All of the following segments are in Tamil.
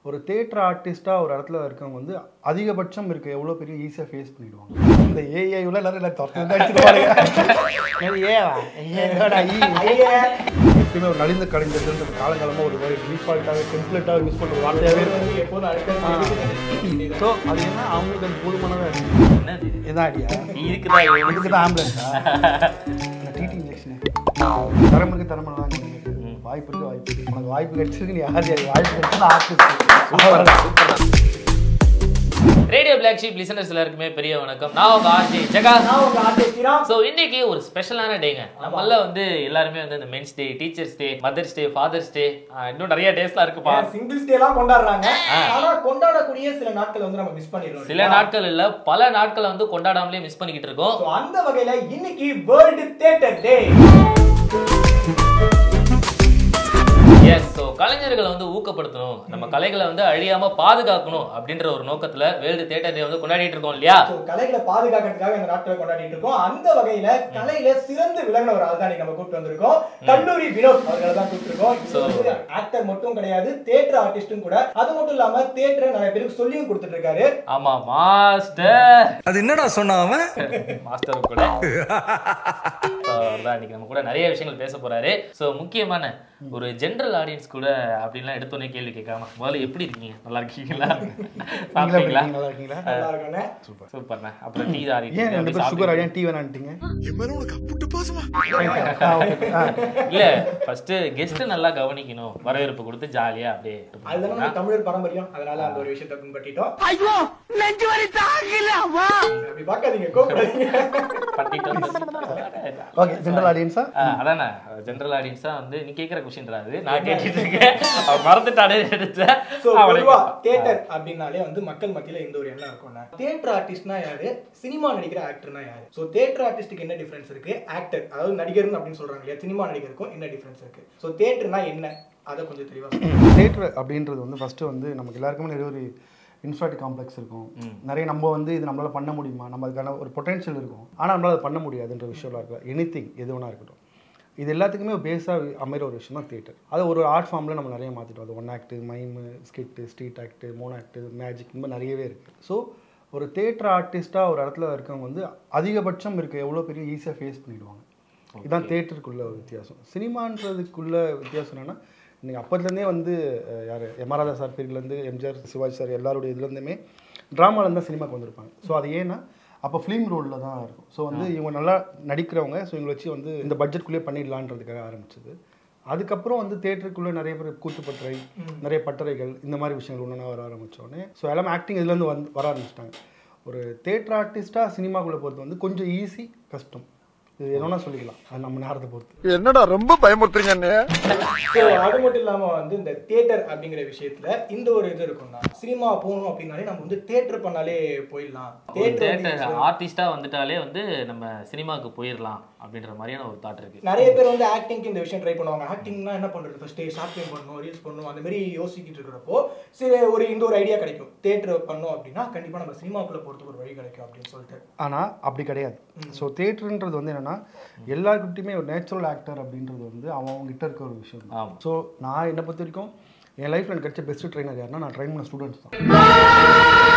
ஒரு தேட்டர் ஆர்டிஸ்ட்டாக ஒரு இடத்துல இருக்கவங்க வந்து அதிகபட்சம் இருக்க எவ்வளோ பெரிய ஈஸியாக ஃபேஸ் பண்ணிடுவாங்க இந்த ஏஐ உள்ள எல்லாரும் எல்லாம் துரத்து வந்து அடிச்சுட்டு பாருங்க ஏவா ஏடா ஈ எப்பயுமே ஒரு நலிந்த கலைஞர்கள் காலங்காலமாக ஒரு மாதிரி டிஃபால்ட்டாக டெம்ப்ளேட்டாக யூஸ் பண்ணுற வார்த்தையாகவே இருக்கும் எப்போதும் அடுத்த ஸோ அது என்ன அவங்களுக்கு அது போதுமானதாக இருக்கு என்னது இது? இதான் ஐடியா இருக்குதா இதுக்கு தான் ஆம்புலன்ஸா இந்த டிடி இன்ஜெக்ஷனு தரம் இருக்கு தரம் தான் வாய்ப்பு இருக்கு வாய்ப்பு இருக்கு உனக்கு வாய்ப்பு கிடைச்சிருக்கு நீ யார் யார் வாய்ப்பு கிடைச்சா artist radio black sheep listeners எல்லாருக்குமே பெரிய வணக்கம் நான் உங்க ஆர்ஜி ஜெகா நான் உங்க ஆர்டிஸ்ட் ஸ்ரீராம் ஸோ இன்னைக்கு ஒரு ஸ்பெஷலான டேங்க நம்மள வந்து எல்லாருமே வந்து இந்த men's day teachers day mother's day father's day இன்னும் நிறைய டேஸ்லாம் இருக்குப்பா சிங்கிள்ஸ் டே எல்லாம் கொண்டாடுறாங்க ஆனா கொண்டாடக்கூடிய சில நாட்கள் வந்து நம்ம மிஸ் பண்ணிடுறோம் சில நாட்கள் இல்ல பல நாட்களை வந்து கொண்டாடாமலே மிஸ் பண்ணிக்கிட்டு இருக்கோம் So, அந்த வகையில இன்னைக்கு world theatre day yes so கலைஞர்களை வந்து ஊக்கப்படுத்தணும் நம்ம கலைகளை வந்து அழியாம பாதுகாக்கணும் அப்படின்ற ஒரு நோக்கத்துல வேர்ல்டு தியேட்டர் டே வந்து கொண்டாடிட்டு இருக்கோம் இல்லையா So, கலைகளை பாதுகாக்கிறதுக்காக இந்த நாட்களை கொண்டாடிட்டு இருக்கோம் அந்த வகையில கலையில சிறந்து விளங்கின ஒரு ஆள் தான் இன்னைக்கு நம்ம கூப்பிட்டு வந்திருக்கோம் கல்லூரி வினோத் அவர்களை தான் கூப்பிட்டு இருக்கோம் ஆக்டர் மட்டும் கிடையாது தியேட்டர் ஆர்டிஸ்டும் கூட அது மட்டும் இல்லாம தியேட்டர் நிறைய பேருக்கு சொல்லியும் கொடுத்துட்டு இருக்காரு ஆமா மாஸ்டர் அது என்னடா சொன்னான் அவன் மாஸ்டரும் கூட So, அவர்தான் இன்னைக்கு நம்ம கூட நிறைய விஷயங்கள் பேச போறாரு ஸோ முக்கியமான ஒரு ஜென்ரல் ஆடியன்ஸ் கூட அப்படின்லாம் எடுத்தோன்னே கேள்வி கேட்காம முதல்ல எப்படி இருக்கீங்க நல்லா இருக்கீங்களா சாப்பிட்டீங்களா நல்லா இருக்கீங்களா நல்லா இருக்கானே சூப்பர்ண்ணா அப்புறம் டீ ஆடி ஏன் ரெண்டு பேரும் சுகர் ஏன் டீ வேணான்ட்டீங்க இல்ல ஃபர்ஸ்ட் கெஸ்ட் நல்லா கவனிக்கணும் வரவேற்பு கொடுத்து ஜாலியா அப்படியே இருப்போம். அதுதான் நம்ம தமிழர் பாரம்பரியம் அதனால அந்த ஒரு விஷயத்தை பின்பற்றிட்டோம் அப்படி பார்க்காதீங்க கோபப்படாதீங்க பட்டிட்டு வந்து- ஓகே ஜென்ரல் ஆடியன்ஸா ஆ, அதானே ஜென்ரல் ஆடியன்ஸா வந்து நீ கேக்குற கொஸ்டின்றாது நான் கேட்டுட்டு இருக்கேன் அவன் மறந்துட்டானே எடுத்தேன் சோ அவனை பொதுவா கேட்பான். தியேட்டர் அப்படின்னாலே வந்து மக்கள் மத்தியில இந்த ஒரு எண்ணம் இருக்கும்னா தியேட்டர் ஆர்டிஸ்ட்னா யாரு சினிமா நடிக்கிற ஆக்டர்னா யாரு சோ தியேட்டர் ஆர்டிஸ்டுக்கு என்ன டிஃபரன்ஸ் இருக்கு ஆக்டர் அதாவது நடிகர் அப்படின்னு சொல்றாங்க இல்லையா சினிமா நடிகருக்கும் என்ன டிஃபரன்ஸ் இருக்கு சோ தியேட்டர்னா என்ன அதை கொஞ்சம் தெளிவா சொல்லுங்க. தேட்டர் அப்படின்றது வந்து ஃபஸ்ட்டு வந்து நமக்கு எல்லாருக்குமே நிறைய ஒரு இன்ஃபாட்டி காம்ப்ளெக்ஸ் இருக்கும் நிறைய நம்ம வந்து இது நம்மளால பண்ண முடியுமா நம்ம அதுக்கான ஒரு பொட்டன்ஷியல் இருக்கும் ஆனால் நம்மளால அதை பண்ண முடியாதுன்ற விஷயம்லாம் இருக்கலாம் எனி திங் எது வேணா இருக்கட்டும் இது எல்லாத்துக்குமே பேஸாக அமைகிற ஒரு விஷயம் தான் தேட்டர் அது ஒரு ஆர்ட் ஃபார்மில் நம்ம நிறைய மாற்றிட்டோம் அது one act mime skit street act mono act magic இந்த மாதிரி நிறையவே இருக்குது ஸோ ஒரு தேட்டர் ஆர்டிஸ்ட்டாக ஒரு இடத்துல இருக்கவங்க வந்து அதிகபட்சம் இருக்க எவ்வளோ பெரிய ஈஸியாக ஃபேஸ் பண்ணிடுவாங்க இதுதான் தேட்டருக்குள்ள ஒரு வித்தியாசம் சினிமான்றதுக்குள்ள வித்தியாசம் என்னன்னா இன்னைக்கு அப்பத்துலேருந்தே வந்து அஹ், யார் எமராதா சார் பீரியட்லேருந்து எம்ஜிஆர் சிவாஜி சார் எல்லாருடைய இதுலேருந்துமே ட்ராமாலேருந்து தான் சினிமாக்கு வந்திருப்பாங்க ஸோ அது ஏன்னா அப்போ ஃபிலிம் ரோலில் தான் இருக்கும் ஸோ வந்து இவங்க நல்லா நடிக்கிறவங்க ஸோ இவங்களை வச்சு வந்து இந்த பட்ஜெட்குள்ளேயே பண்ணிடலான்றதுக்காக ஆரம்பிச்சது அதுக்கப்புறம் வந்து தேட்டருக்குள்ளே நிறைய பேர் கூத்துப்பட்டறை நிறைய பட்டறைகள் இந்த மாதிரி விஷயங்கள் ஒன்றா வர ஆரம்பித்தோடனே ஸோ எல்லாமே ஆக்டிங் இதுலேருந்து வந்து வர ஆரம்பிச்சிட்டாங்க ஒரு தேட்டர் ஆர்டிஸ்ட்டாக சினிமாக்குள்ளே போகிறது வந்து கொஞ்சம் ஈஸி கஷ்டம் இது என்னன்னா சொல்லிக்கலாம் அது நம்ம நேரத்தை பொறுத்து என்னடா ரொம்ப பயமுறுத்துறீங்க அண்ணே So, அது மட்டும் இல்லாம வந்து இந்த தியேட்டர் அப்படிங்கிற விஷயத்துல இந்த ஒரு இது இருக்கும்னா சினிமா போகணும் அப்படின்னாலே நம்ம வந்து தியேட்டர் பண்ணாலே போயிடலாம் தேட்டர் தியேட்டர் ஆர்டிஸ்டா வந்துட்டாலே வந்து நம்ம சினிமாவுக்கு போயிடலாம் அப்படின்ற மாதிரியான ஒரு தாட் இருக்கு நிறைய பேர் வந்து ஆக்டிங்க்கு இந்த விஷயம் ட்ரை பண்ணுவாங்க ஆக்டிங்னா என்ன பண்றது ஃபர்ஸ்ட் ஷார்ட் ஃபிலிம் பண்ணணும் ரீல்ஸ் பண்ணணும் அந்த மாதிரி யோசிக்கிட்டு இருக்கிறப்போ சரி ஒரு இந்த ஒரு ஐடியா கிடைக்கும் தேட்டர் பண்ணோம் அப்படின்னா கண்டிப்பா நம்ம சினிமாக்குள்ள போறதுக்கு ஒரு வழி கிடைக்கும் அப்படின்னு சொல்லிட்டு ஆனால் அப்படி கிடையாது ஸோ தேட்டருன்றது வந்து என்னென்னா எல்லாருக்கிட்டையுமே ஒரு நேச்சுரல் ஆக்டர் அப்படின்றது வந்து அவங்க கிட்ட இருக்க ஒரு விஷயம் ஆமா. ஸோ நான் என்னை பொறுத்த வரைக்கும் என் லைஃப்பில் எனக்கு கிடைச்ச பெஸ்ட் ட்ரைனர் யாருன்னா நான் ட்ரைன் பண்ண ஸ்டூடெண்ட்ஸ் தான்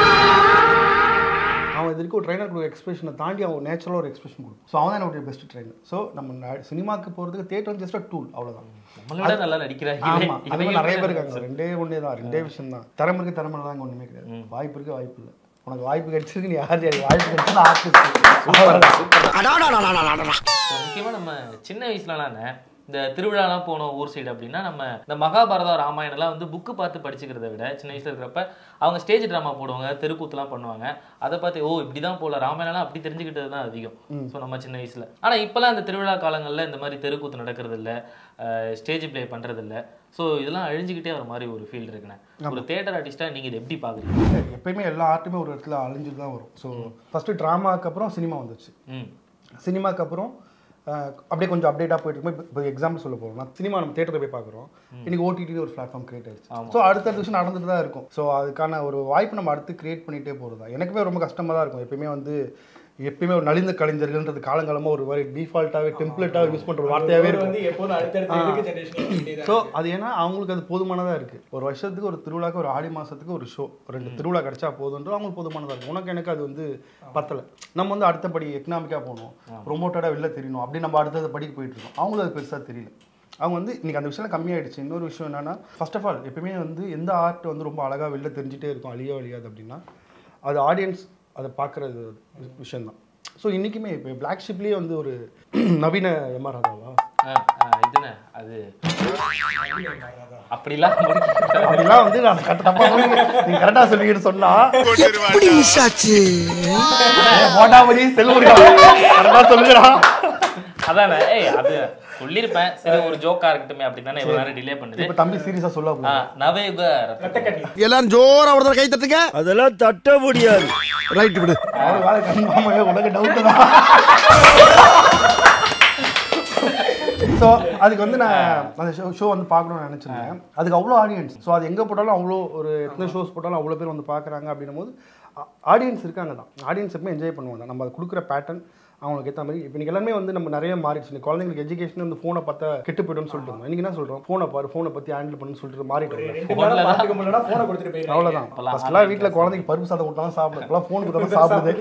அவன் இது வரைக்கும் ட்ரைனர் கொடுக்குற எக்ஸ்பிரஷனை தாண்டி அவன் நேச்சுரலாக ஒரு எக்ஸ்பிரஷன் கொடுக்கும் ஸோ அவன் தான் என்னுடைய பெஸ்ட் ட்ரைனர் ஸோ நம்ம ந- சினிமாக்கு போகிறதுக்கு தேட்டர் வந்து ஜஸ்ட் டூல் அவ்வளோதான் நம்மளை விட நல்லா நடிக்கிறாங்க ஆமாம் அது மாதிரி நிறைய பேர் இருக்காங்க ரெண்டே ஒன்றே தான் ரெண்டே விஷயம் தான் திறமை இருக்கு திறமை தான் அங்கே ஒன்றுமே கிடையாது வாய்ப்பு இருக்கு வாய்ப்பு இல்லை உனக்கு வாய்ப்பு கிடைச்சிருக்கு நீ யார் யார் வாய்ப்பு கிடைச்சா ஆர்டிஸ்ட் முக்கியமா நம்ம சின்ன வயசுலலாம் இந்த திருவிழாலாம் போனோம் ஊர் சைடு அப்படின்னா நம்ம இந்த மகாபாரதம் ராமாயணம்லாம் வந்து புக்கு பார்த்து படிச்சுக்கிறத விட சின்ன வயசுல இருக்கிறப்ப அவங்க ஸ்டேஜ் ட்ராமா போடுவாங்க தெருக்கூத்துலாம் பண்ணுவாங்க அதை பார்த்து ஓ இப்படிதான் போல ராமாயணம்லாம் அப்படி தெரிஞ்சுக்கிட்டது தான் அதிகம் ஸோ நம்ம சின்ன வயசுல ஆனா இப்பெல்லாம் இந்த திருவிழா காலங்கள்ல இந்த மாதிரி தெருக்கூத்து நடக்கிறது இல்ல ஸ்டேஜ் ப்ளே பண்றது இல்ல ஸோ இதெல்லாம் அழிஞ்சுக்கிட்டே வர மாதிரி ஒரு ஃபீல் இருக்குண்ணே ஒரு தேட்டர் ஆர்டிஸ்டா நீங்க இதை எப்படி பாக்குறீங்க எப்பயுமே எல்லா ஆர்ட்டுமே ஒரு இடத்துல அழிஞ்சிட்டு தான் வரும் ஸோ ஃபஸ்ட்டு ட்ராமாக்கு அப்புறம் சினிமா வந்துச்சு ம் சினிமாக்கு அப்புறம் அஹ், அப்படியே கொஞ்சம் அப்டேட்டாக போயிட்டு இருக்கும் இப்போ எக்ஸாம்பிள் சொல்ல போகிறோம் நான் சினிமா நம்ம தேட்டரில் போய் பார்க்குறோம் இன்னைக்கு ஓடிடி ஒரு பிளாட்ஃபார்ம் கிரியேட் ஆயிடுச்சு ஸோ அடுத்தடுத்த விஷயம் நடந்துட்டு தான் இருக்கும் ஸோ அதுக்கான ஒரு வாய்ப்பு நம்ம அடுத்து கிரியேட் பண்ணிகிட்டே போகிறது தான் எனக்குமே ரொம்ப கஷ்டமாக தான் இருக்கும் எப்பயுமே வந்து எப்பயுமே ஒரு நலிந்த கலைஞர்கள்ன்றது காலங்காலமா ஒரு மாதிரி டிஃபால்ட்டாகவே டெம்ப்ளேட்டாக யூஸ் பண்ற ஒரு வார்த்தையாவே அவர் இருக்கும் வந்து எப்போதும் அடுத்தடுத்த இதுக்கு ஜெனரேஷன் ஸோ அது ஏன்னா அவங்களுக்கு அது போதுமானதாக இருக்குது ஒரு வருஷத்துக்கு ஒரு திருவிழாக்கு ஒரு ஆடி மாதத்துக்கு ஒரு ஷோ ரெண்டு திருவிழா கிடைச்சா போதுன்ற அவங்களுக்கு போதுமானதாக இருக்கும் உனக்கு எனக்கு அது வந்து பத்தலை நம்ம வந்து அடுத்தபடி எக்கனாமிக்காக போகணும் ப்ரொமோட்டடாக வெளில தெரியணும் அப்படி நம்ம அடுத்தது படிக்க போயிட்டு இருக்கோம் அவங்களுக்கு அது பெருசாக தெரியல அவங்க வந்து இன்னைக்கு அந்த விஷயம் கம்மியாயிடுச்சு இன்னொரு விஷயம் என்னன்னா ஃபர்ஸ்ட் ஆஃப் ஆல் எப்பயுமே வந்து எந்த ஆர்ட் வந்து ரொம்ப அழகாக வெளில தெரிஞ்சுட்டே இருக்கும் அழிய அழியாது அப்படின்னா அது ஆடியன்ஸ் அதை பார்க்குறது விஷயம்தான் ஸோ இன்றைக்குமே இப்போ பிளாக் ஷிப்லேயே வந்து ஒரு நவீன எம்ஆர் ராதாவா ஆ, ஆ, இதுண்ணே அது அப்படிலாம் முடிக்க அப்படிலாம் வந்து நான் கரெக்ட் தப்பா சொல்லி நீங்க கரெக்டா சொல்லிக்கிட்டு சொன்னா எப்படி மிஸ் ஆச்சு மோட்டாமணி செல்வரியா கரெக்டா சொல்லுங்கடா அதானே ஏய் அது சொல்லியிருப்பேன் சரி ஒரு ஜோக்கா இருக்கட்டுமே அப்படின்னு தானே இவ்வளவு நேரம் டிலே பண்ணுது இப்ப தம்பி சீரியஸா சொல்ல ஆ, நவயுக ரத்த ரத்தக்கண்ணி எல்லாரும் ஜோரா ஒரு தடவை கை தட்டுங்க அதெல்லாம் தட்ட முடியாது ரைட் விடு அவரு வேலை கன்ஃபார்மே உனக்கு டவுட் தான் ஸோ அதுக்கு வந்து நான் அந்த ஷோ ஷோ வந்து பார்க்கணும்னு நினச்சிருந்தேன் அதுக்கு அவ்வளோ ஆடியன்ஸ் ஸோ அது எங்கே போட்டாலும் அவ்வளோ ஒரு எத்தனை ஷோஸ் போட்டாலும் அவ்வளோ பேர் வந்து பார்க்குறாங்க அப்படின்னும் போது ஆடியன்ஸ் இருக்காங்க தான் ஆடியன்ஸ் எப்பவுமே என்ஜாய் பண்ணுவாங்க நம்ம அது கொடுக்குற பேட்டர்ன் அவங்களுக்கு ஏற்ற மாதிரி இப்போ எல்லாமே வந்து நம்ம நிறைய மாறிடுச்சு இன்னைக்கு குழந்தைங்களுக்கு எஜுகேஷன் வந்து ஃபோனை பார்த்தா கெட்டு போய்டும்னு சொல்லிட்டு இருந்தோம் இன்னைக்கு என்ன சொல்கிறோம் ஃபோனை பாரு ஃபோனை பற்றி ஹேண்டில் பண்ணுன்னு சொல்லிட்டு மாறிட்டு ரெண்டு மணி நேரம் பார்த்துக்க முடியலன்னா போனை கொடுத்துட்டு போயிடுறாங்க அவ்வளோதான் இப்பெல்லாம் ஃபஸ்ட்லாம் வீட்டில் குழந்தைக்கு பருப்பு சாதம் கொடுத்தாலும் சாப்பிடும் இப்போலாம் ஃபோன் கொடுத்தாலும் சாப்பிடுது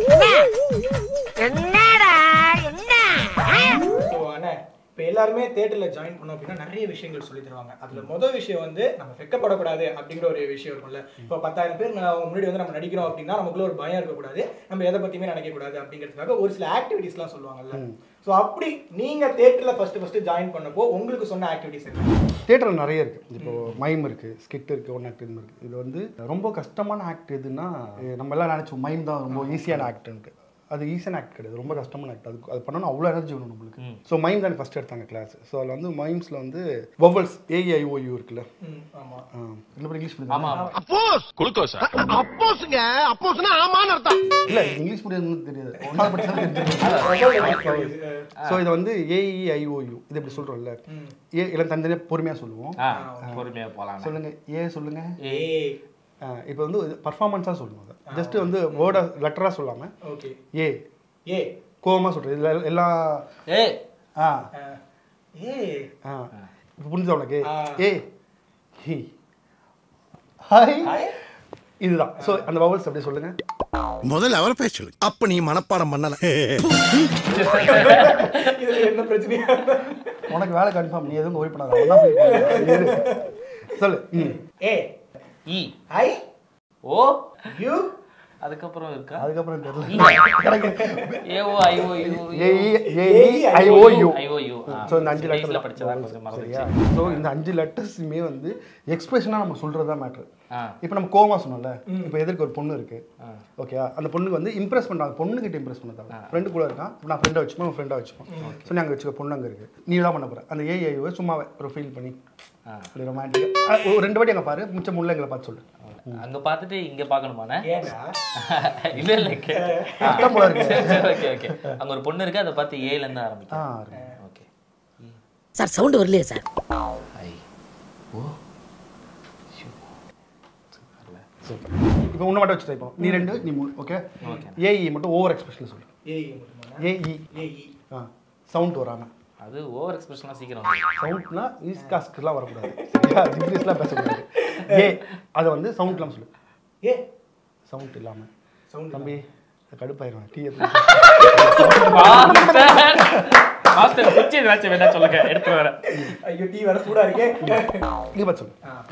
ஸோ அண்ணே இப்போ எல்லாருமே தேட்டர்ல ஜாயின் பண்ணோம் அப்படின்னா நிறைய விஷயங்கள் சொல்லி தருவாங்க அதுல முதல் விஷயம் வந்து நம்ம வெக்கப்படக்கூடாது அப்படிங்கிற ஒரு விஷயம் இருக்கும்ல இப்போ பத்தாயிரம் பேர் நான் அவங்க முன்னாடி வந்து நம்ம நடிக்கிறோம் அப்படின்னா நமக்குள்ள ஒரு பயம் இருக்கக்கூடாது நம்ம எதை பத்தியுமே நினைக்க கூடாது அப்படிங்கிறதுக்காக ஒரு சில ஆக்டிவிட்டிஸ்லாம் சொல்லுவாங்கல்ல ஸோ அப்படி நீங்க தேட்டர்ல ஃபர்ஸ்ட் ஃபர்ஸ்ட் ஜாயின் பண்ணப்போ உங்களுக்கு சொன்ன ஆக்டிவிட்டிஸ் என்ன தேட்டரில் நிறைய இருக்குது இப்போ மைம் இருக்குது ஸ்கிட் இருக்குது ஒன் ஆக்ட் இருக்குது இது வந்து ரொம்ப கஷ்டமான ஆக்ட் எதுன்னா eh, நம்ம எல்லாம் நினச்சோம் மைம் தான் ரொம்ப ஈஸியான ஆக்ட்ன்ட்டு அது ஈஸியான ஆக்ட் கிடையாது ரொம்ப கஷ்டமான ஆக்ட் அது அது பண்ணணும் அவ்வளோ எனர்ஜி வேணும் நம்மளுக்கு ஸோ மைம் தான் ஃபஸ்ட் எடுத்தாங்க கிளாஸ் ஸோ அதில் வந்து மைம்ஸில் வந்து வவல்ஸ் ஏஐஓயூ இருக்குல்ல ம், ஆமா ஆ, என்ன பேர் இங்கிலீஷ் ஆமா மீடியம் ஆமா அப்போஸ் குளுக்கோஸா அப்போஸ்ங்க அப்போஸ்னா ஆமான்னு அர்த்தம் இல்லை இங்கிலீஷ் மீடியம் தெரியாது ஒன்றாவது படிச்சா தெரிஞ்சிருக்கும் ஸோ இது வந்து ஏஇஐஓயூ இது எப்படி சொல்கிறோம்ல ஏ இல்லை தனித்தனியாக பொறுமையாக சொல்லுவோம் ஆ, பொறுமையா போலாம் சொல்லுங்கள் ஏ சொல்லுங்கள் ஏய் இப்போ வந்து பர்ஃபார்மன்ஸாக சொல்லணும் அதை ஜஸ்ட் வந்து வேர்டை லெட்டராக சொல்லாமல் ஓகே ஏ ஏ கோவமாக சொல்கிறது இதில் எல்லா ஏய் ஆ ஏ ஆ இப்போ புரிஞ்சா உனக்கு ஆ. ஏ ஹி ஹாய் இதுதான் ஸோ அந்த வவல்ஸ் அப்படியே சொல்லுங்க முதல்ல அவரை பேச சொல்லு அப்ப நீ மனப்பாடம் பண்ணல இதுல என்ன பிரச்சனையா உனக்கு வேலை கன்ஃபார்ம் நீ எதுவும் ஒரி பண்ணாத அவன் தான் feel பண்ணுவான். நீ இரு. சொல்லு ம் ஏ இ ஐ ஓ யூ அதுக்கப்புறம் இருக்கா அதுக்கப்புறம் தெரியல A O I O U A E I O U I O so இந்த அஞ்சு லெட்டர் படிச்சதா கொஞ்சம் சரியா மறந்துச்சு ஸோ இந்த அஞ்சு லெட்டர்ஸுமே வந்து எக்ஸ்பிரஷனாக நம்ம சொல்கிறது தான் மேட்ரு ஆ இப்போ நம்ம கோவமா சொன்னோம்ல இப்போ எதிர்க்கு ஒரு பொண்ணு இருக்கு ஓகே அந்த பொண்ணுக்கு வந்து இம்ப்ரெஸ் பண்ணுறாங்க பொண்ணுகிட்ட இம்ப்ரெஸ் பண்ண தேவை ஃப்ரெண்டு கூட இருக்கான் இப்ப நான் ஃப்ரெண்டை வச்சுப்போம் ஃப்ரெண்டாக வச்சுப்போம் ஸோ நீ அங்கே வச்சுக்க பொண்ணு அங்கே இருக்கு நீ தான் பண்ண போகிற அந்த ஏஐவை சும்மாவே ஒரு ஃபீல் பண்ணி ஆ. அப்படி ரொமான்டிக் ஒரு ரெண்டு வாட்டி அங்கே பாரு மிச்சம் முள்ள எங்களை பார்த்து சொல்லு அங்க பார்த்துட்டு இங்க பார்க்கணுமாண்ணே ஏடா இல்ல இல்ல கஷ்டம் போல இருக்கு ஓகே ஓகே அங்க ஒரு பொண்ணு இருக்கு அதை பார்த்து ஏல இருந்து ஆ ஆரம்பிக்கும் இருக்கு. ஓகே சார் சவுண்ட் வரலையே சார் ஐ ஓ சூப்பர் இப்போ உன்னை மட்டும் வச்சு இப்போ நீ ரெண்டு நீ மூணு ஓகே ஏஇ மட்டும் ஓவர் எக்ஸ்பிரஷனில் சொல்லு ஏய் மட்டுமா ஏஇ ஏய் ஆ சவுண்ட் வராமல் அது ஓவர் எக்ஸ்பிரஷன்லாம் சீக்கிரம் வந்துரும். சவுண்ட்னா ஈஸ்ட் காஸ்ட்லாம் வரக்கூடாது சரியா இங்கிலீஷ்லாம் பேசக்கூடாது ஏ அதை வந்து சவுண்ட் இல்லாமல் சொல்லு ஏ சவுண்ட் இல்லாமல் சவுண்ட் தம்பி கடுப்பாயிரும் டீ மாஸ்டர் மாஸ்டர் குச்சி ஏதாச்சும் வேணா சொல்லுங்க எடுத்து வரேன் ஐயோ டீ வேற சூடா இருக்கே நீ பார்த்து சொல்லு ஆ.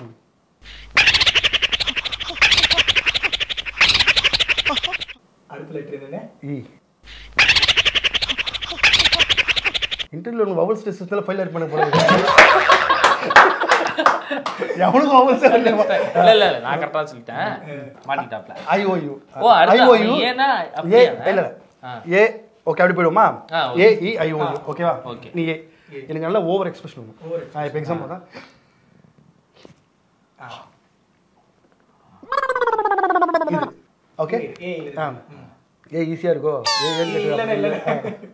அடுத்த லெட்டர் என்னன்னு இ இன்டர்வியூல உங்க வவல்ஸ் டெஸ்ட்ல ஃபைல் பண்ண போறது எவனுக்கு வவல்ஸ் இல்ல இல்ல இல்ல நான் கரெக்டா சொல்லிட்டேன் மாட்டிட்டாப்ல ஐஓயு ஓ, அடுத்து ஐஓயு அப்ப ஏன்னா ஏ அப்படியா? இல்ல ஆ. ஏ ஓகே அப்படி போயிடுமா ஆ, okay. ஏ இ ஐஓயு ஓகேவா Okay. நீ ஏ எனக்கு நல்ல ஓவர் எக்ஸ்பிரஷன் வரும் Over ஆ இப்போ எக்ஸாம்பிள் தான் ஆ. இது ஓகே ஏ இல்ல ஆ ஏ ஈஸியா இருக்கோ ஏ ஏன்னு இல்ல இல்ல கேட்டு இல்ல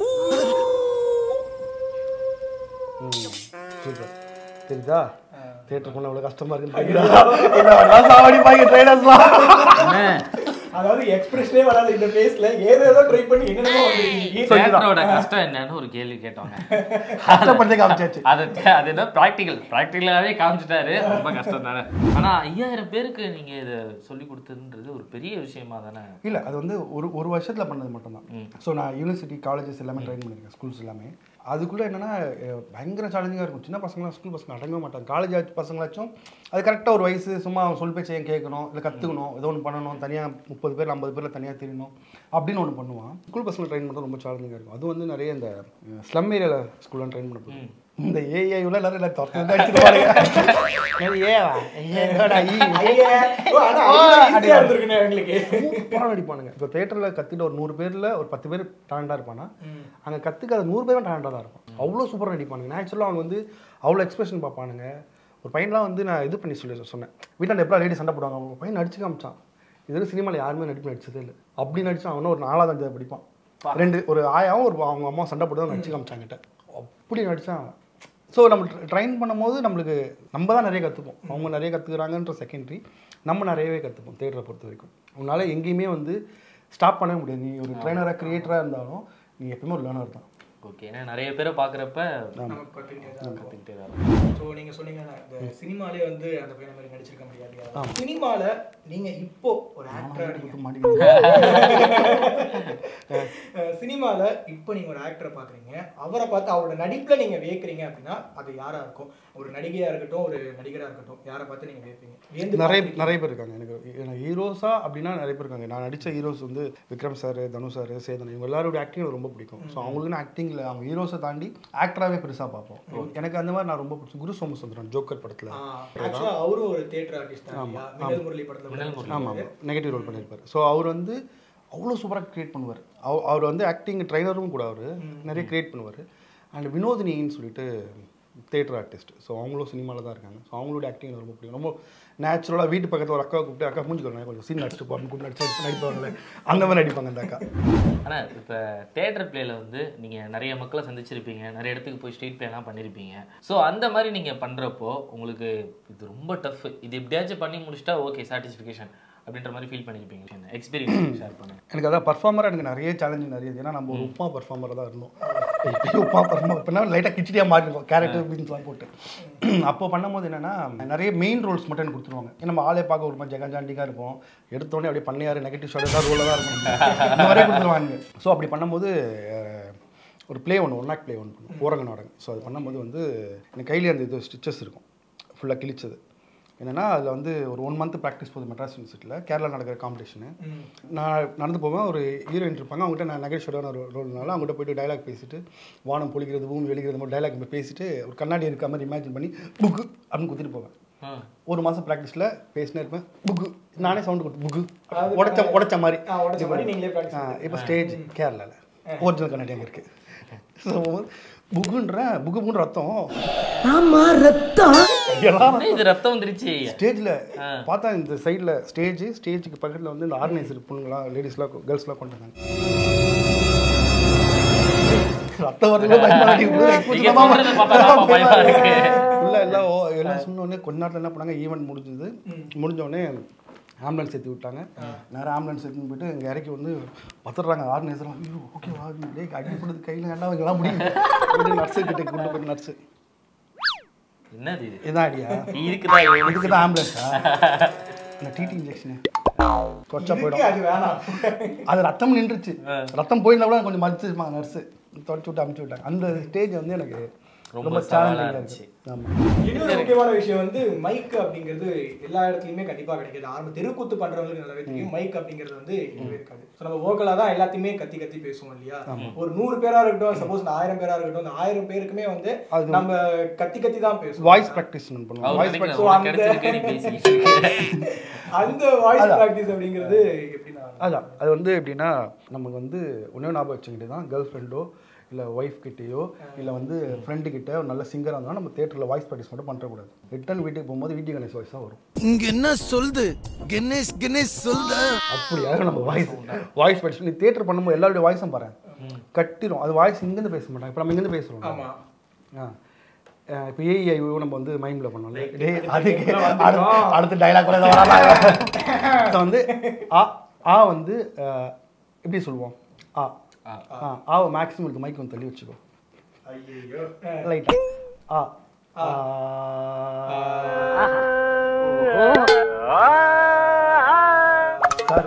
சூப்பர் தெரியுதா தேட்டர் போனால் அவ்வளோ கஷ்டமா இருக்குன்னு தெரியும் சாவடிப்பாங்க ட்ரைனர்ஸ்லாம் அதாவது எக்ஸ்பிரஷனே வராது இந்த ஃபேஸ்ல ஏதேதோ ட்ரை பண்ணி என்னென்னமோ வந்திருக்கீங்க தேட்டரோட கஷ்டம் என்னன்னு ஒரு கேள்வி கேட்டோங்க கஷ்டப்பட்டு காமிச்சாச்சு அது அது என்ன ப்ராக்டிக்கல் ப்ராக்டிக்கலாகவே காமிச்சிட்டாரு ரொம்ப கஷ்டம் தானே ஆனால் ஐயாயிரம் பேருக்கு நீங்கள் இதை சொல்லி கொடுத்ததுன்றது ஒரு பெரிய விஷயமா தானே இல்லை அது வந்து ஒரு ஒரு வருஷத்தில் பண்ணது மட்டும்தான் ஸோ நான் யூனிவர்சிட்டி காலேஜஸ் எல்லாமே ட்ரைன் பண்ணியிருக்கேன் ஸ்கூல்ஸ் எல்லாமே அதுக்குள்ளே என்னென்னா பயங்கர சேலஞ்சிங்காக இருக்கும் சின்ன பசங்களாம் ஸ்கூல் பசங்க அடங்கவே மாட்டாங்க காலேஜ் பசங்களாச்சும் அது கரெக்டாக ஒரு வயசு சும்மா சொல் பேச்சு ஏன் கேட்கணும் இல்லை கற்றுக்கணும் ஏதோ ஒன்று பண்ணணும் தனியாக முப்பது பேர் ஐம்பது பேரில் தனியாக தெரியணும் அப்படின்னு ஒன்று பண்ணுவான் ஸ்கூல் பசங்க ட்ரெயின் பண்ணுறது ரொம்ப சேலஞ்சிங்காக இருக்கும் அது வந்து நிறைய இந்த ஸ்லம் ஏரியாவில் ஸ்கூலில் ட்ரெயின் பண்ண போகும் இந்த ஏஐ உள்ள எல்லாரும் எல்லாம் திறந்து அடிச்சுட்டு பாருங்க ஏவா ஏடா ஈ ஐயா, ஓ, ஆனா ஐயா easy ஆ இருந்திருக்குண்ணே எங்களுக்கு சூப்பராக நடிப்பானுங்க இப்போ தேட்டரில் கற்றுட்டு ஒரு நூறு பேரில் ஒரு பத்து பேர் டேலண்டாக இருப்பானா அங்கே கற்றுக்காத நூறு பேரும் டேலண்டாக தான் இருக்கும் அவ்வளோ சூப்பராக நடிப்பானுங்க நேச்சுரலாக அவங்க வந்து அவ்வளோ எக்ஸ்பிரஷன் பார்ப்பானுங்க ஒரு பையன்லாம் வந்து நான் இது பண்ணி சொல்லி சொன்னேன் வீட்டில் எப்போ லேடி சண்டை போடுவாங்க அவங்க பையன் நடிச்சு காமிச்சான் இது சினிமாவில் யாருமே நடிப்பு நடிச்சதே இல்லை அப்படி நடிச்சான் அவனும் ஒரு நாலாவது அஞ்சாவது படிப்பான் ரெண்டு ஒரு ஆயாவும் ஒரு அவங்க அம்மா சண்டை போட்டு தான் நடிச்சு காமிச்சாங்கிட்ட அப்படி நடிச்சான் ஸோ நம்ம ட்ரைன் பண்ணும்போது நம்மளுக்கு நம்ம தான் நிறைய கற்றுப்போம் அவங்க நிறைய கற்றுக்குறாங்கன்ற செகண்டரி நம்ம நிறையவே கற்றுப்போம் தேட்டரை பொறுத்த வரைக்கும் உன்னால் எங்கேயுமே வந்து ஸ்டாப் பண்ணவே முடியாது நீ ஒரு ட்ரைனராக க்ரியேட்டராக இருந்தாலும் நீ எப்பவுமே ஒரு லேர்னர் தான் ஓகே ஏன்னா நிறைய பேரை பார்க்குறப்ப நமக்கு கத்துக்கிட்டே தான் இருக்கும். கற்றுக்கிட்டே தான் ஸோ நீங்க சொன்னீங்க இந்த சினிமாலே வந்து அந்த பையன் மாதிரி நடிச்சிருக்க முடியாது சினிமால நீங்க இப்போ ஒரு ஆக்டரா நீங்க அஹ் சினிமால இப்போ நீங்க ஒரு ஆக்டரை பாக்குறீங்க அவரை பார்த்து அவரோட நடிப்புல நீங்க வியக்கிறீங்க அப்படின்னா அது யாரா இருக்கும் ஒரு நடிகையா இருக்கட்டும் ஒரு நடிகரா இருக்கட்டும் யாரை பார்த்து நீங்க வியப்பீங்க வியந்து நிறைய பார்த்திருக்கீங்க? நிறைய பேர் இருக்காங்க எனக்கு எனக்கு ஹீரோஸா அப்படின்னா நிறைய பேர் இருக்காங்க நான் நடித்த ஹீரோஸ் வந்து விக்ரம் சார் தனு சார் சேதன் இவங்க எல்லாரோட ஆக்டிங் எனக்கு ரொம்ப பிடிக்கும் ஸோ அவங்களுக்கு ஆக்டிங்கில் அவங்க ஹீரோஸை தாண்டி ஆக்டராகவே பெருசாக பார்ப்போம் எனக்கு அந்த மாதிரி நான் ரொம்ப பிடிச்ச குரு சோமசுந்தரன் ஜோக்கர் படத்தில் ஆக்சுவலா அவரும் ஒரு தியேட்டர் ஆர்டிஸ்ட் தான் இல்லையா மின்னல் முரளி படத்துல கூட ஆமாம் ஆமாம் நெகட்டிவ் ரோல் பண்ணியிருப்பார் ஸோ அவர் வந்து அவ்வளோ சூப்பராக க்ரியேட் பண்ணுவார் அவ- அவர் வந்து ஆக்டிங் ட்ரைனரும் கூட அவர் நிறைய க்ரியேட் பண்ணுவார் அண்ட் வினோதினின்னு சொல்லிட்டு தேட்டர் ஆர்டிஸ்ட் ஸோ அவங்களும் சினிமாவில் தான் இருக்காங்க ஸோ அவங்களோட ஆக்டிங் எனக்கு ரொம்ப பிடிக்கும் ரொம்ப நேச்சுரலாக வீட்டு பக்கத்தில் ஒரு அக்கா கூப்பிட்டு அக்கா மூஞ்சிக்கணும் கொஞ்சம் சீன் நடிச்சுட்டு போ அப்படின்னு கூப்பிட்டு நடிச்சு நடிப்பாங்கல்ல அந்த மாதிரி நடிப்பாங்க அந்த அக்கா ஆனால் இப்போ தேட்டர் பிளேல வந்து நீங்கள் நிறைய மக்களை சந்திச்சிருப்பீங்க நிறைய இடத்துக்கு போய் ஸ்ட்ரீட் பிளேலாம் பண்ணியிருப்பீங்க ஸோ அந்த மாதிரி நீங்கள் பண்ணுறப்போ உங்களுக்கு இது ரொம்ப டஃப் இது எப்படியாச்சும் பண்ணி முடிச்சிட்டா ஓகே சாட்டிஸ்ஃபிகேஷன் அப்படின்ற மாதிரி ஃபீல் பண்ணியிருப்பீங்க எக்ஸ்பீரியன்ஸ் ஷேர் பண்ணுங்க எனக்கு அதான் பர்ஃபார்மராக எனக்கு நிறைய சேலஞ்சு நிறைய இருக்கு. ஏன்னா நம்ம ஒரு உப்புமா பர்ஃபார்மராக தான் இருந்தோம் இப்பயும் உப்புமா பர்ஃபார்மர் இப்போனா லைட்டாக கிச்சடியாக மாறிருக்கோம் கேரக்டர் பீன்ஸ்லாம் போட்டு அப்போ பண்ணும்போது என்னன்னா நிறைய மெயின் ரோல்ஸ் மட்டும் எனக்கு கொடுத்துருவாங்க ஏன்னா நம்ம ஆளே பார்க்க ஒரு மாதிரி ஜெகஜாண்டிக்காக இருப்போம் எடுத்தோடனே அப்படியே பண்ணியாரு நெகட்டிவ் ஷாட் தான் ரோலாக தான் இருக்கும் இந்த மாதிரியே கொடுத்துருவாங்க ஸோ அப்படி பண்ணும்போது அஹ், ஒரு ப்ளே ஒன்று ஒன் ஆக்ட் ப்ளே ஒன்று பண்ணும் ஓரங்க நாடகம் ஸோ அது பண்ணும்போது வந்து எனக்கு கையிலே அந்த இது ஸ்டிச்சஸ் இருக்கும் ஃபுல்லாக கிழிச்சது என்னன்னா அதில் வந்து ஒரு ஒன் மந்த் ப்ராக்டிஸ் போகுது மெட்ராஸ் யூனிவர்சிட்டியில் கேரளா நடக்கிற காம்படிஷனு நான் நடந்து போவேன் ஒரு ஹீரோயின் இருப்பாங்க அவங்ககிட்ட நான் நகைச்சுவையான ஒரு ரோல்னால அவங்ககிட்ட போயிட்டு டைலாக் பேசிட்டு வானம் பொழிக்கிறது பூமி வெளிக்கிறது மாதிரி டைலாக் பேசிட்டு ஒரு கண்ணாடி இருக்க மாதிரி இமேஜின் பண்ணி புக்கு அப்படின்னு குத்திட்டு போவேன் ஆ ஒரு மாதம் ப்ராக்டிஸில் பேசினே இருப்பேன் புக்கு நானே சவுண்டு கொடுத்து புக்கு உடைச்ச உடைச்ச மாதிரி ஆ, உடைச்ச மாதிரி நீங்களே practice இப்போ ஸ்டேஜ் கேரளாவில் ஒரிஜினல் கண்ணாடி அங்கே இருக்குது ஸோ புக்குன்ற புக்கு புக்குன்ற ரத்தம் ஆமா ரத்தம் எல்லாம் என்ன இது ரத்தம் வந்துருச்சு ஸ்டேஜில் பார்த்தா இந்த சைடில் ஸ்டேஜ் ஸ்டேஜுக்கு பக்கத்தில் வந்து இந்த ஆர்கனைசர் பொண்ணுங்களாம் லேடிஸ்லாம் கேர்ள்ஸ்லாம் கொண்டு வந்தாங்க ரத்தம் வரதுல பயமா இருக்கு. நீங்க சொல்றதை பார்த்தா தான் பயமா இருக்கு. உள்ள எல்லாம் ஓ- எல்லாம் சொன்ன உடனே கொஞ்ச நேரத்தில் என்ன பண்ணாங்க ஈவெண்ட் முடிஞ்சது முடிஞ்ச உடனே ஆம்புலன்ஸ் ஏற்றி விட்டாங்க நேரம் ஆம்புலன்ஸ் எடுத்துன்னு போயிட்டு இங்கே இறக்கி வந்து பத்துடுறாங்க ஆர்கனைசர்லாம் ஐயோ ஓகே வா டே அடிப்படுது கையில் என்ன எல்லாம் முடியும் நர்ஸு கிட்ட கொண்டு போய் நர்ஸு என்னது இது இதான் அடியா இருக்குதா இதுக்கு தான் ஆம்புலன்ஸா இந்த டிடி இன்ஜெக்ஷனு கொச்சா இதுக்கு போயிடும் அது வேணாம் அது ரத்தம் நின்றுச்சு ரத்தம் போயிருந்தா கூட கொஞ்சம் மதிச்சிருப்பாங்க நர்ஸு தொடச்சு விட்டு அமுச்சு விட்டாங்க அந்த ஸ்டேஜ் வந்து எனக்கு ரொம்ப ரொம்ப சவாலா சேலஞ்சிங்காக இருந்துச்சு. இருந்துச்சு ஆமாம் இன்னொரு முக்கியமான விஷயம் வந்து மைக் அப்படிங்கிறது எல்லா இடத்துலயுமே கண்டிப்பா கிடைக்காது ஆரம்ப தெருக்கூத்து பண்றவங்களுக்கு நல்லாவே தெரியும் மைக் அப்படிங்கிறது வந்து எதுவுமே இருக்காது ஸோ நம்ம வோக்கலா தான் எல்லாத்தையுமே கத்தி கத்தி பேசுவோம் இல்லையா ஒரு நூறு பேரா இருக்கட்டும் சப்போஸ் இந்த ஆயிரம் பேரா இருக்கட்டும் அந்த ஆயிரம் பேருக்குமே வந்து அது நம்ம கத்தி கத்தி தான் பேசுவோம் வாய்ஸ் ப்ராக்டிஸ் பண்ணுவோம் அவர் வாய்ஸ் நினைக்கிறார், so உனக்கு அந்த- கிடைச்சிருக்கு, நீ பேசிக்கிட்டு இருக்க. அந்த வாய்ஸ் ப்ராக்டிஸ் அப்படிங்கிறது எப்படின்னா அதான் அது வந்து எப்படின்னா நமக்கு வந்து ஒன்றே ஞாபகம் வச்சுக்கிட்டு தான் கேர்ள் ஃப்ரெண்டோ இல்லை ஒய்ஃப் கிட்டேயோ இல்லை வந்து ஃப்ரெண்டு கிட்ட ஒரு நல்ல சிங்கராக இருந்தாலும் நம்ம தேட்டரில் வாய்ஸ் ப்ராக்டிஸ் மட்டும் பண்ணக்கூடாது ரிட்டன் வீட்டுக்கு போகும்போது வீட்டு கணேஷ் வாய்ஸ் தான் வரும் இங்க என்ன சொல்லுது கணேஷ் கணேஷ் சொல்லுத அப்படியாக நம்ம வாய்ஸ் வாய்ஸ் ப்ராக்டிஸ் நீ தேட்டர் பண்ணும்போது எல்லாருடைய வாய்ஸும் பாரு கட்டிரும் அது வாய்ஸ் இங்கேருந்து பேச மாட்டாங்க இப்போ நம்ம இங்கேருந்து பேசுகிறோம் ஆமா ஆ இப்போ ஏஐஓ நம்ம வந்து மைண்டில் பண்ணோம்ல டேய் அதுக்கு அடுத்து அடுத்த டைலாக் கூட வராங்க ஸோ வந்து ஆ ஆ வந்து அஹ், எப்படி சொல்லுவோம் ஆ ஆ ஆ மேக்ஸிமம் இருக்கு மைக் வந்து தள்ளி வச்சுக்கோ ஐயோ லைட்டா ஆ ஆ சார்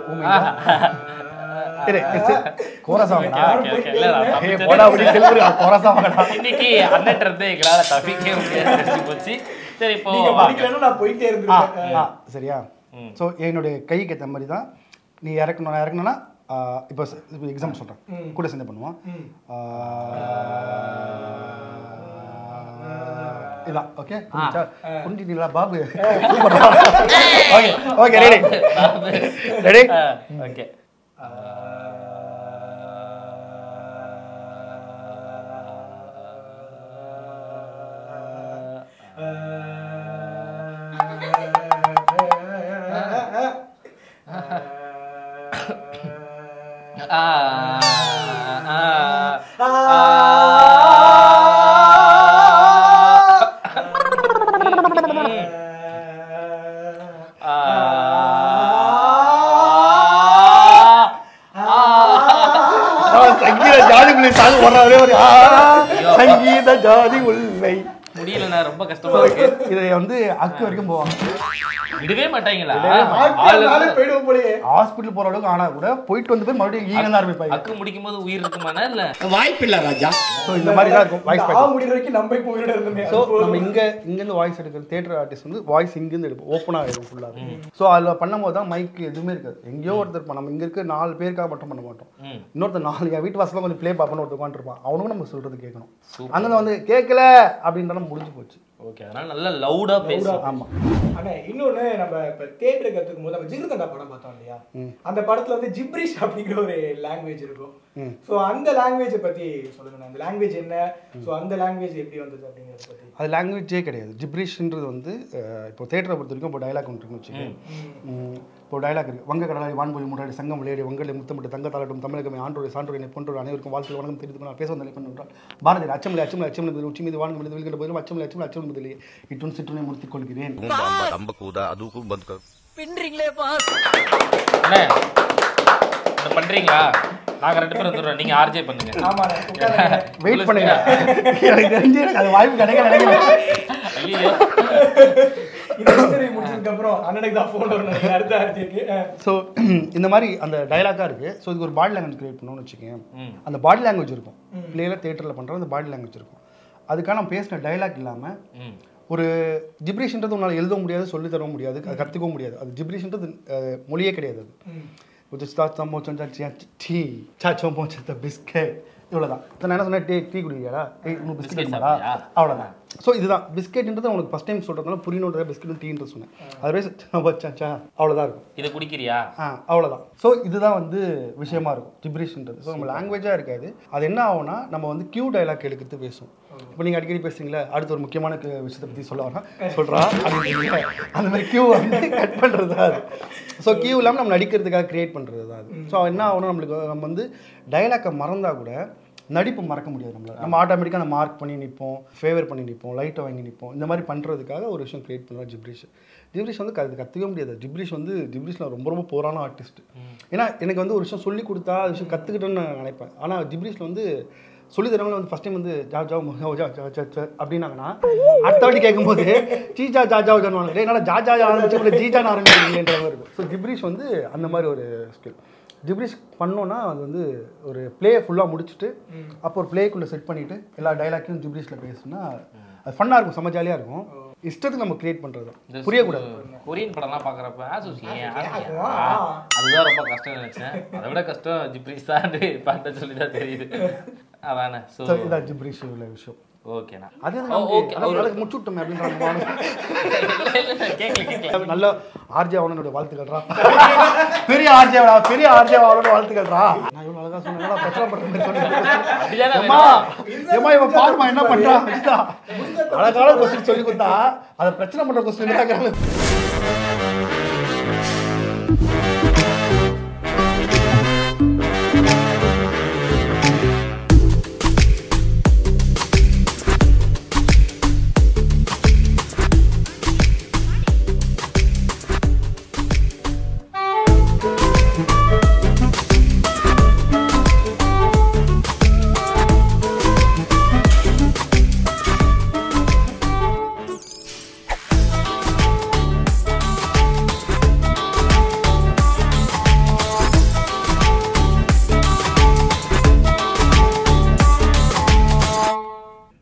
கோரசா ஓகே ஓகே இல்ல நான் ஏய் தப்பிச்சது. போடா அப்படி செல்வரு கோரசா இன்னைக்கு அண்ணன் இருந்து எங்களால தப்பிக்கவே முடியாது தெரிஞ்சு போச்சு சரி இப்போ நீங்க வாங்க. படிக்கலன்னா நான் போயிட்டே ஆ இருந்திருப்பேன் ஆ சரியா ஸோ என்னுடைய கைக்கு ஏற்ற மாதிரி தான் நீ இறக்கணும் நான் இறக்கணும்னா இப்போ இப்போ எக்ஸாம்பிள் சொல்கிறேன் கூட சேர்ந்து பண்ணுவோம் ஆ, இதான் ஓகே புரிஞ்சா புரிஞ்சுட்டீங்களா Babu okay okay ready ready okay ஆ ஆ சங்கீத ஜாதி உள்ள சாங் போடுறாரு ஒரு ஆ, சங்கீத ஜாதி உண்மை முடியலண்ணா ரொம்ப கஷ்டமா இருக்கு இதை வந்து அக்கு வரைக்கும் போவாங்க விடவே மாட்டாங்களா ஆட்கள் நாளே போயிடுவோம் போலயே ஹாஸ்பிட்டல் போற அளவுக்கு ஆனா கூட போயிட்டு வந்து போய் மறுபடியும் ஈகன் தான் ஆரம்பிப்பாங்க அக்கு முடிக்கும் போது உயிர் இருக்குமாண்ணா இல்ல வாய்ப்பில்லை ராஜா ஸோ இந்த மாதிரி தான் இருக்கும் வாய்ஸ் ஆ முடிகிற வரைக்கும் நம்ம இப்போ உயிரோட இருந்தோமே ஸோ நம்ம இங்க இங்கேருந்து வாய்ஸ் எடுக்கிற தேட்டர் ஆர்டிஸ்ட் வந்து வாய்ஸ் இங்கேருந்து எடுப்போம் ஓப்பனாக இருக்கும் ஃபுல்லாக ஸோ அதில் பண்ணும்போது தான் மைக் எதுவுமே இருக்காது எங்கேயோ ஒருத்தர் இருப்பான் நம்ம இங்க இருக்க நாலு பேருக்காக மட்டும் பண்ண மாட்டோம் ம். இன்னொருத்தர் நாலு என் வீட்டு வாசலில் கொஞ்சம் ப்ளே பார்ப்போன்னு ஒருத்தர் உட்காந்துருப்பான் அவனுக்கும் நம்ம சொல்றது கேட்கணும் அங்கே வந்து கேட்கல அப்படின்றது முடிஞ்சு போச்சு ஓகே அதனால நல்லா லவுடா பேசும் ஆமா ஆனா இன்னொன்னு நம்ம இப்ப தேட்டருக்கு கத்துக்கும் போது நம்ம ஜிகிருதண்டா படம் பார்த்தோம் இல்லையா அந்த படத்துல வந்து ஜிப்ரிஷ் அப்படிங்கிற ஒரு லாங்குவேஜ் இருக்கும் சோ அந்த லாங்குவேஜை பத்தி சொல்லுங்க அந்த லாங்குவேஜ் என்ன சோ அந்த லாங்குவேஜ் எப்படி வந்தது அப்படிங்கறத பத்தி அது லாங்குவேஜே கிடையாது ஜிப்ரிஷ்ன்றது வந்து அஹ், இப்போ தேட்டரை பொறுத்த வரைக்கும் இப்போ டைலாக் ஒன்று இருக்குன்னு வச்சுக்கோங்க இப்போ டைலாக் இருக்கு வங்க கடலாய் வான்மொழி முன்னாடி சங்கம் விளையாடி வங்கலை முத்தமிட்டு தங்க தாளட்டும் தமிழகமே ஆண்டோரை சான்றோரை போன்றோர் அனைவருக்கும் வாழ்க்கை வணக்கம் தெரிந்து நான் பேச வந்தலை பண்ணுறால் பாரதி அச்சமில்லை அச்சமில்லை அச்சமில்லை உச்சி மீது வானம் மீது வெளிக்கிற போதிலும் அச்சமில்லை அச்சமில்லை அச்சமில்லை முதலே இட்டுன் சிற்றுனை முடித்துக் கொள்கிறேன் ರಂಬ ಕೂದ ಅದಕ್ಕೂ ಬಂದ್ ಕರ್ அண்ணே இதை பண்றீங்களா நாங்க ரெண்டு பேரும் வந்துடுறோம் நீங்க ஆர்ஜே பண்ணுங்க ஆமாண்ணே உட்காருங்க. வெயிட் பண்ணுங்க எனக்கு தெரிஞ்சு எனக்கு அது வாய்ப்பு கிடைக்க நினைக்கிறேன் ஐயோ இந்த இன்டர்வியூ முடிச்சதுக்கு அப்புறம் அண்ணனுக்கு தான் போன் வரும் நினைக்கிறேன் அடுத்த ஆர்ஜிக்கு ஸோ இந்த மாதிரி அந்த டைலாக்காக இருக்குது ஸோ இதுக்கு ஒரு பாடி லாங்குவேஜ் கிரியேட் பண்ணணும்னு வச்சுக்கோங்க ம். அந்த பாடி லாங்குவேஜ் இருக்கும் பிள்ளையில தேட்டரில் பண்ணுற அந்த பாடி லாங்குவேஜ் இருக்கும் அதுக்காக நான் பேசின டைலாக் இல்லாமல் ம் ஒரு ஜிப்ரிஷ்ன்றது உன்னால் எழுதவும் முடியாது சொல்லி தரவும் முடியாது அது கற்றுக்கவும் முடியாது அது ஜிப்ரிஷ்ன்றது அஹ், மொழியே கிடையாது அது கொஞ்சம் ஸ்டார்ட் சம்பவம் டீ சாச்சம் போச்ச பிஸ்கெட் இவ்வளோதான் நான் என்ன சொன்னேன் டீ டீ குடிக்கிறா டேய் உனக்கு பிஸ்கெட் Biscuit வேணுமாடா சாப்பிட்டியா? அவ்வளோதான் ஸோ இதுதான் பிஸ்கெட்ன்றது உனக்கு ஃபஸ்ட் டைம் சொல்கிறதுனால புரியணுன்றத பிஸ்கெட்டும் டீன்றது சொன்னேன் அதுவே சா அவ்வளோதான் இருக்கும் இதை குடிக்கிறியா ஆ அவ்வளோதான் ஸோ இதுதான் வந்து விஷயமா இருக்கும் ஜிப்ரிஷ்ன்றது ஸோ நம்ம லாங்குவேஜாக இருக்காது அது என்ன ஆகும்னா நம்ம வந்து கியூ டைலாக் எடுக்கிறது பேசும் இப்போ நீங்கள் அடிக்கடி பேசுறீங்களா அடுத்து ஒரு முக்கியமான கு- விஷயத்தை பற்றி சொல்ல வரேன் சொல்கிறா அப்படின்றீங்க அந்த மாதிரி கியூ வந்து கட் பண்ணுறது தான் அது ஸோ கியூ இல்லாமல் நம்ம நடிக்கிறதுக்காக கிரியேட் பண்ணுறது தான் அது ஸோ என்ன ஆகும்னா நம்மளுக்கு நம்ம வந்து டைலாக்கை மறந்தா கூட நடிப்பு மறக்க முடியாது நம்மளால நம்ம ஆட்டோமேட்டிக்காக நம்ம மார்க் பண்ணி நிற்போம் ஃபேவர் பண்ணி நிற்போம் லைட்டை வாங்கி நிற்போம் இந்த மாதிரி பண்ணுறதுக்காக ஒரு விஷயம் கிரியேட் பண்ணுறோம் ஜிப்ரிஷ் ஜிப்ரிஷ் வந்து அது கற்றுக்கவே முடியாது ஜிப்ரிஷ் வந்து ஜிப்ரிஷில் ரொம்ப ரொம்ப போரான ஆர்டிஸ்ட் ஏன்னா எனக்கு வந்து ஒரு விஷயம் சொல்லி கொடுத்தா அது விஷயம் கற்றுக்கிட்டேன்னு நான் நினைப்பேன் ஆனால் ஜிப்ரிஷில் வந்து சொல்லி தரவங்க வந்து ஃபஸ்ட் டைம் வந்து ஜா ஜா மோ, ஜா ஜா ஜா ஜா அப்படின்னாங்கன்னா அடுத்த வாட்டி கேட்கும்போது ஜீஜா ஜா ஜா ஜான்னு என்னால் ஜா ஜா ஆரம்பிச்சு அப்புறம் ஜீஜான்னு ஆரம்பிக்கிறீங்கன்ற மாதிரி இருக்கும் ஸோ ஜிப்ரிஷ் வந்து அந்த மாதிரி ஒரு ஸ்கில் ஜிப்ரிஷ் பண்ணோன்னா அது வந்து ஒரு ப்ளே ஃபுல்லாக முடிச்சுட்டு அப்போ ஒரு ப்ளேக்குள்ளே செட் பண்ணிவிட்டு எல்லா டைலாக்கையும் ஜிப்ரிஷில் பேசுனா அது ஃபன்னாக இருக்கும் செம்ம ஜாலியாக இருக்கும் இஷ்டத்துக்கு நம்ம கிரியேட் பண்ணுறது இந்த தான் புரியக்கூடாது கொரியன் படம்லாம் பார்க்குறப்ப ஆசூசி ஆ. அதுதான் ரொம்ப கஷ்டம் நினைச்சேன் அதை விட கஷ்டம் ஜிப்ரிஸ் தான் பண்ண சொல்லி தான் தெரியுது அதானே ஸோ ஸோ இதான் ஜிப்ரிஷ் உள்ள விஷயம் ஓகேண்ணா அது ஓ, okay. ஓகே அதுக்கு முடிச்சு விட்டோமே அப்படின்ற கேட்கல கேட்கல நல்ல ஆர்ஜே அவனோட வாழ்த்துக்கள்றா பெரிய ஆர்ஜே பெரிய ஆர்ஜே அவனோட வாழ்த்துக்கள்றா நான் இவ்வளவு அழகா சொன்னா பிரச்சனை பண்ற மாதிரி சொன்னேன் அப்படிதானே ஏம்மா ஏம்மா இவன் பாருமா என்ன பண்றான் அஜிதா அழகான கொஸ்டின் சொல்லி கொடுத்தா அதை பிரச்சனை பண்ற கொஸ்டின்